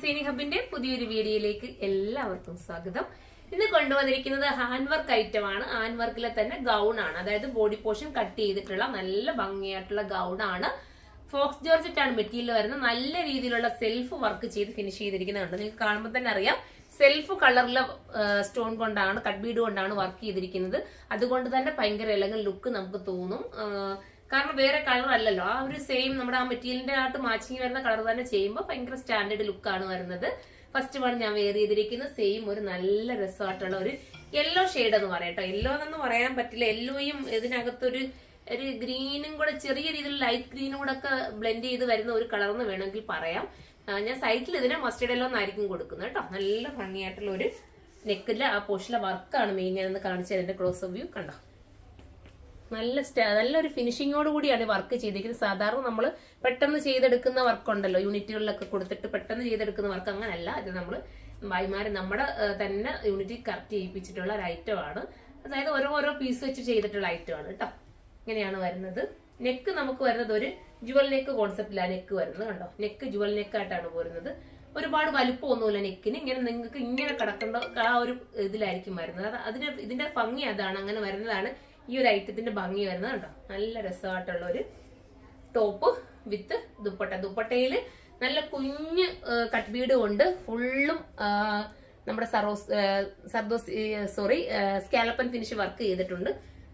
സീനി ഹബിന്റെ പുതിയൊരു വീഡിയോയിലേക്ക് എല്ലാവർക്കും സ്വാഗതം ഇന്ന് കൊണ്ടുവന്നിരിക്കുന്നത് ഹാൻഡ് വർക്ക് ഐറ്റം ആണ് ഹാൻഡ് വർക്കിലെ തന്നെ ഗൗൺ ആണ് അതായത് ബോഡി പോർഷൻ കട്ട് ചെയ്തിട്ടുള്ള നല്ല ഭംഗിയായിട്ടുള്ള ഗൗൺ ആണ് ഫോക്സ് ജോർജറ്റ് ആണ് മെറ്റീരിയൽ വരുന്നത് നല്ല രീതിയിലുള്ള സെൽഫ് വർക്ക് ചെയ്ത് ഫിനിഷ് ചെയ്തിരിക്കുന്നുണ്ട് നിങ്ങൾക്ക് കാണുമ്പോൾ തന്നെ അറിയാം സെൽഫ് കളറിലെ സ്റ്റോൺ കൊണ്ടാണ് കട്ട് ബീഡ് കൊണ്ടാണ് വർക്ക് ചെയ്തിരിക്കുന്നത് അതുകൊണ്ട് തന്നെ ഭയങ്കര എലഗൻ ലുക്ക് നമുക്ക് തോന്നും ആ, കാരണം വേറെ കളർ അല്ലല്ലോ ആ ഒരു സെയിം നമ്മുടെ ആ മെറ്റീരിയലിന്റെ ആയിട്ട് മാച്ചിങ് വരുന്ന കളർ തന്നെ ചെയ്യുമ്പോൾ ഭയങ്കര സ്റ്റാൻഡേർഡ് ലുക്കാണ് വരുന്നത് ഫസ്റ്റ് വൺ ഞാൻ വെയർ ചെയ്തിരിക്കുന്നത് സെയിം ഒരു നല്ല രസമായിട്ടുള്ള ഒരു യെല്ലോ ഷെയ്ഡ് എന്ന് പറയാം കേട്ടോ യെല്ലോ എന്നൊന്നും പറയാൻ പറ്റില്ല യെല്ലോയും ഇതിനകത്തൊരു ഒരു ഗ്രീനും കൂടെ ചെറിയ രീതിയിൽ ലൈറ്റ് ഗ്രീനും കൂടെ ഒക്കെ ബ്ലെൻഡ് ചെയ്ത് വരുന്ന ഒരു കളർ എന്ന് വേണമെങ്കിൽ പറയാം ആ, ഞാൻ സൈറ്റിൽ ഇതിനെ മസ്റ്റേഡ് എല്ലോ എന്നായിരിക്കും കൊടുക്കുന്നത് കേട്ടോ നല്ല ഭംഗിയായിട്ടുള്ള ഒരു നെക്കിലെ ആ പോഷനിലെ വർക്കാണ് മെയിൻ ഞാനൊന്ന് കാണിച്ചത് എന്റെ ക്ലോസ് വ്യൂ കണ്ടോ നല്ല സ്റ്റ- നല്ലൊരു ഫിനിഷിങ്ങോട് കൂടിയാണ് വർക്ക് ചെയ്തിരിക്കുന്നത് സാധാരണ നമ്മൾ പെട്ടെന്ന് ചെയ്തെടുക്കുന്ന വർക്ക് ഉണ്ടല്ലോ യൂണിറ്റുകളിലൊക്കെ കൊടുത്തിട്ട് പെട്ടെന്ന് ചെയ്തെടുക്കുന്ന വർക്ക് അങ്ങനല്ല ഇത് നമ്മൾ ഭായിമാരെ നമ്മുടെ ആ, തന്നെ യൂണിറ്റിൽ കറക്റ്റ് ചെയ്യിപ്പിച്ചിട്ടുള്ള ഒരു ഐറ്റം ആണ് അതായത് ഓരോ ഓരോ പീസ് വെച്ച് ചെയ്തിട്ടുള്ള ഐറ്റം ആണ് കേട്ടോ ഇങ്ങനെയാണ് വരുന്നത് നെക്ക് നമുക്ക് വരുന്നത് ഒരു ജുവൽ നെക്ക് കോൺസെപ്റ്റിലാണ് നെക്ക് വരുന്നത് കണ്ടോ നെക്ക് ജുവൽ നെക്കായിട്ടാണ് പോരുന്നത് ഒരുപാട് വലുപ്പമൊന്നുമില്ല നെക്കിന് ഇങ്ങനെ നിങ്ങൾക്ക് ഇങ്ങനെ കിടക്കേണ്ട ആ ഒരു ഇതിലായിരിക്കും വരുന്നത് അത് അതിന്റെ ഇതിന്റെ ഭംഗി അതാണ് അങ്ങനെ വരുന്നതാണ് ഈ ഒരു ഐറ്റത്തിന്റെ ഭംഗി വരുന്നത് കണ്ടോ നല്ല രസമായിട്ടുള്ള ഒരു ടോപ്പ് വിത്ത് ദുപ്പട്ട ദുപ്പട്ടയില് നല്ല കുഞ്ഞ് കട്ട് ബീഡ് കൊണ്ട് ഫുള്ളും നമ്മുടെ സറോസ് സർദോസ് സോറി സ്കാലപ്പൻ ഫിനിഷ് വർക്ക് ചെയ്തിട്ടുണ്ട്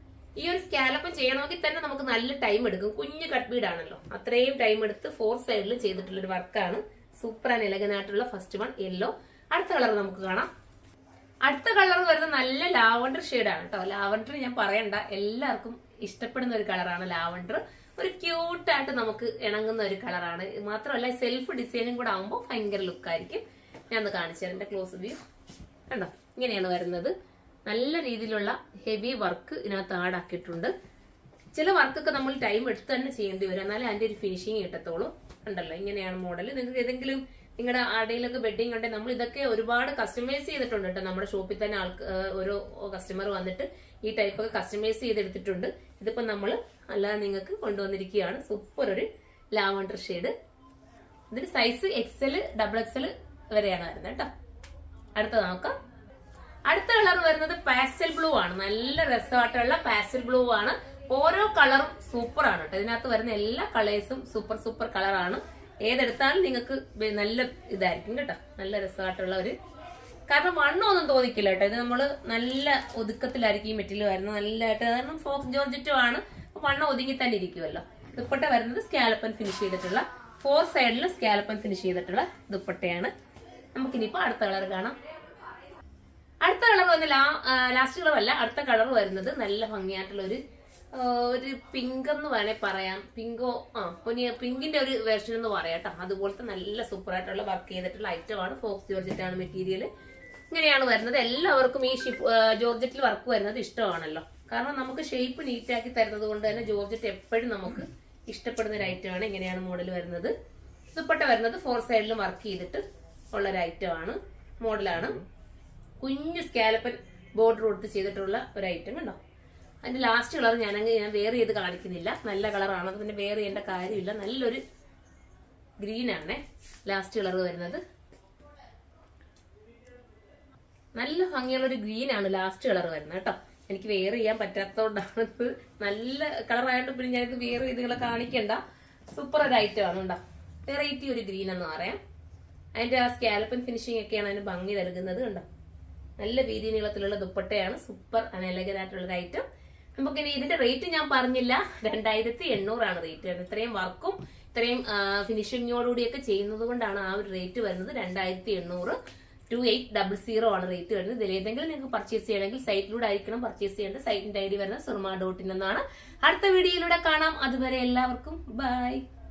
ഈ ഒരു സ്കാലപ്പൻ ചെയ്യണമെങ്കിൽ തന്നെ നമുക്ക് നല്ല ടൈം എടുക്കും കുഞ്ഞ് കട്ട് ബീഡ് ആണല്ലോ അത്രയും ടൈം എടുത്ത് ഫോർ സൈഡിൽ ചെയ്തിട്ടുള്ള ഒരു വർക്കാണ് സൂപ്പർ ആൻഡ് എലഗനായിട്ടുള്ള ഫസ്റ്റ് വൺ യെല്ലോ അടുത്ത കളർ നമുക്ക് കാണാം അടുത്ത കളർ വരുന്നത് നല്ല ലാവണ്ടർ ആണ് കേട്ടോ ലാവണ്ടർ ഞാൻ പറയണ്ട എല്ലാവർക്കും ഇഷ്ടപ്പെടുന്ന ഒരു കളറാണ് ലാവണ്ടർ ഒരു ക്യൂട്ടായിട്ട് നമുക്ക് ഇണങ്ങുന്ന ഒരു കളറാണ് മാത്രമല്ല സെൽഫ് ഡിസൈനും കൂടെ ആകുമ്പോൾ ഭയങ്കര ലുക്കായിരിക്കും ഞാൻ ഒന്ന് കാണിച്ചു തരാം എന്റെ ക്ലോസ് വ്യൂ കണ്ടോ ഇങ്ങനെയാണ് വരുന്നത് നല്ല രീതിയിലുള്ള ഹെവി വർക്ക് ഇതിനകത്ത് ആഡാക്കിയിട്ടുണ്ട് ചില വർക്കൊക്കെ നമ്മൾ ടൈം എടുത്ത് തന്നെ ചെയ്യേണ്ടി വരും എന്നാലേ അതിന്റെ ഒരു ഫിനിഷിങ് കിട്ടത്തുള്ളൂ കണ്ടല്ലോ ഇങ്ങനെയാണ് മോഡൽ നിങ്ങൾക്ക് ഏതെങ്കിലും നിങ്ങളുടെ ആരുടെയിലൊക്കെ വെഡിങ് ഉണ്ടെങ്കിൽ നമ്മൾ ഇതൊക്കെ ഒരുപാട് കസ്റ്റമൈസ് ചെയ്തിട്ടുണ്ട് കേട്ടോ നമ്മുടെ ഷോപ്പിൽ തന്നെ ആൾക്ക് ഏഹ് ഓരോ കസ്റ്റമർ വന്നിട്ട് ഈ ടൈപ്പ് ഒക്കെ കസ്റ്റമൈസ് ചെയ്തെടുത്തിട്ടുണ്ട് ഇതിപ്പോ നമ്മൾ അല്ലാതെ നിങ്ങൾക്ക് കൊണ്ടുവന്നിരിക്കുകയാണ് സൂപ്പർ ഒരു ലാവണ്ടർ ഷെയ്ഡ് ഇതിന്റെ സൈസ് എക്സൽ ഡബിൾ എക്സൽ വരെയാണ് വരുന്നത് കേട്ടോ അടുത്തത് നോക്കാം അടുത്ത കളർ വരുന്നത് പാസ്റ്റൽ ബ്ലൂ ആണ് നല്ല രസമായിട്ടുള്ള പാസ്റ്റൽ ബ്ലൂ ആണ് ഓരോ കളറും സൂപ്പർ ആണ് കേട്ടോ ഇതിനകത്ത് വരുന്ന എല്ലാ കളേഴ്സും സൂപ്പർ സൂപ്പർ കളറാണ് ഏതെടുത്താലും നിങ്ങൾക്ക് വെ- നല്ല ഇതായിരിക്കും കേട്ടോ നല്ല രസമായിട്ടുള്ള ഒരു കാരണം വണ്ണമൊന്നും തോന്നിക്കില്ല കേട്ടോ ഇത് നമ്മള് നല്ല ഒതുക്കത്തിലായിരിക്കും ഈ മെറ്റീരിയൽ വരുന്നത് നല്ലതായിട്ട് കാരണം ഫോക്സ് ജോർജറ്റും ആണ് അപ്പൊ വണ്ണം ഒതുങ്ങി തന്നെ ഇരിക്കുമല്ലോ ദുപ്പട്ട വരുന്നത് സ്കാലപ്പൻ ഫിനിഷ് ചെയ്തിട്ടുള്ള ഫോർ സൈഡിൽ സ്കാലപ്പൻ ഫിനിഷ് ചെയ്തിട്ടുള്ള ദുപ്പട്ടയാണ് നമുക്കിനിയിപ്പോ അടുത്ത കളർ കാണാം അടുത്ത കളർ വന്ന് ലാസ്റ്റ് കളർ അല്ല അടുത്ത കളർ വരുന്നത് നല്ല ഭംഗിയായിട്ടുള്ള ഒരു ആ, ഒരു പിങ്ക് എന്ന് വേണേ പറയാം പിങ്കോ ആ പൊനി പിങ്കിന്റെ ഒരു വേർഷൻ എന്ന് പറയാം കേട്ടോ അതുപോലത്തെ നല്ല സൂപ്പർ ആയിട്ടുള്ള വർക്ക് ചെയ്തിട്ടുള്ള ഐറ്റം ആണ് ഫോക്സ് ജോർജറ്റ് ആണ് മെറ്റീരിയൽ ഇങ്ങനെയാണ് വരുന്നത് എല്ലാവർക്കും ഈ ഷിഫ് ജോർജറ്റിൽ വർക്ക് വരുന്നത് ഇഷ്ടമാണല്ലോ കാരണം നമുക്ക് ഷേപ്പ് നീറ്റ് ആക്കി തരുന്നത് കൊണ്ട് തന്നെ ജോർജറ്റ് എപ്പോഴും നമുക്ക് ഇഷ്ടപ്പെടുന്ന ഒരു ഐറ്റം ആണ് ഇങ്ങനെയാണ് മോഡൽ വരുന്നത് ദുപ്പട്ട വരുന്നത് ഫോർ സൈഡിലും വർക്ക് ചെയ്തിട്ട് ഉള്ള ഒരു ഐറ്റം ആണ് മോഡലാണ് കുഞ്ഞു സ്കാലപ്പൻ ബോർഡർ കൊടുത്ത് ചെയ്തിട്ടുള്ള ഒരു ഐറ്റം കണ്ടോ അതിന്റെ ലാസ്റ്റ് കളർ ഞാനങ്ങ് ഞാൻ വേറെ ചെയ്ത് കാണിക്കുന്നില്ല നല്ല കളറാണ് അത് പിന്നെ വേറെ ചെയ്യേണ്ട കാര്യമില്ല നല്ലൊരു ഗ്രീൻ ആണേ ലാസ്റ്റ് കളർ വരുന്നത് നല്ല ഭംഗിയുള്ള ഒരു ഗ്രീൻ ആണ് ലാസ്റ്റ് കളർ വരുന്നത് കേട്ടോ എനിക്ക് വെയർ ചെയ്യാൻ പറ്റാത്തതുകൊണ്ടാണ് ഇത് നല്ല കളറായിട്ട് പിന്നെ ഞാനിത് വെയർ ചെയ്ത് നിങ്ങളെ കാണിക്കണ്ട സൂപ്പർ ഒരു ഐറ്റം ആണ് കേട്ടോ വെറൈറ്റി ഒരു ഗ്രീൻ എന്ന് പറയാം അതിന്റെ ആ സ്കാലപ്പൻ ഫിനിഷിംഗ് ഒക്കെയാണ് അതിന് ഭംഗി നൽകുന്നത് കണ്ടോ നല്ല വീതി നീളത്തിലുള്ള ദുപ്പട്ടയാണ് സൂപ്പർ അനലകരായിട്ടുള്ള ഒരു ഐറ്റം നമുക്കിനി ഇതിന്റെ റേറ്റ് ഞാൻ പറഞ്ഞില്ല രണ്ടായിരത്തി എണ്ണൂറാണ് റേറ്റ് വരുന്നത് ഇത്രയും വർക്കും ഇത്രയും ഫിനിഷിങ്ങോടുകൂടിയൊക്കെ ചെയ്യുന്നത് കൊണ്ടാണ് ആ ഒരു റേറ്റ് വരുന്നത് രണ്ടായിരത്തി എണ്ണൂറ് ടു എയ്റ്റ് ഡബിൾ സീറോ ആണ് റേറ്റ് വരുന്നത് ഇതിൽ ഏതെങ്കിലും നിങ്ങൾക്ക് പർച്ചേസ് ചെയ്യണമെങ്കിൽ സൈറ്റിലൂടെ ആയിരിക്കണം പർച്ചേസ് ചെയ്യേണ്ടത് സൈറ്റിന്റെ ഐ ഡി വരുന്നത് സുർമ ഡോട്ട് ഇൻ എന്നാണ് അടുത്ത വീഡിയോയിലൂടെ കാണാം അതുവരെ എല്ലാവർക്കും ബൈ